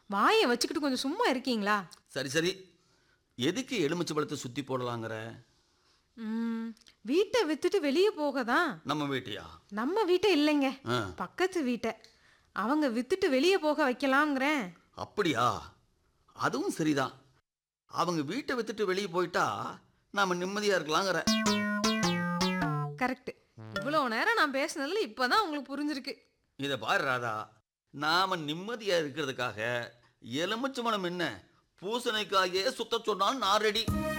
வாயை வச்சுக்கிட்டு கொஞ்சம் சும்மா இருக்கீங்களா சரி சரி எதுக்கு எலுமிச்சை பழத்தை சுற்றி போடலாங்கிற ம், வீட்டை வித்துட்டு வெளியே போக தான் நம்ம வீட்டையா நம்ம வீட்டை இல்லைங்க ஆ பக்கத்து வீட்டை அவங்க வித்துட்டு வெளியே போக வைக்கலாங்கிறேன் அப்படியா அதுவும் சரிதான் அவங்க வீட்டை வித்துட்டு வெளியே போயிட்டா நாம நிம்மதியாக இருக்கலாங்கிற கரெக்ட் இவ்வளோ நேரம் நான் பேசுனதுல இப்பதான் உங்களுக்கு புரிஞ்சிருக்கு இதை பாரு ராதா நாம நிம்மதியாக இருக்கிறதுக்காக எலுமிச்சை மனம் என்ன பூசணிக்காயே சுத்த சொன்னாலும் நான் ரெடி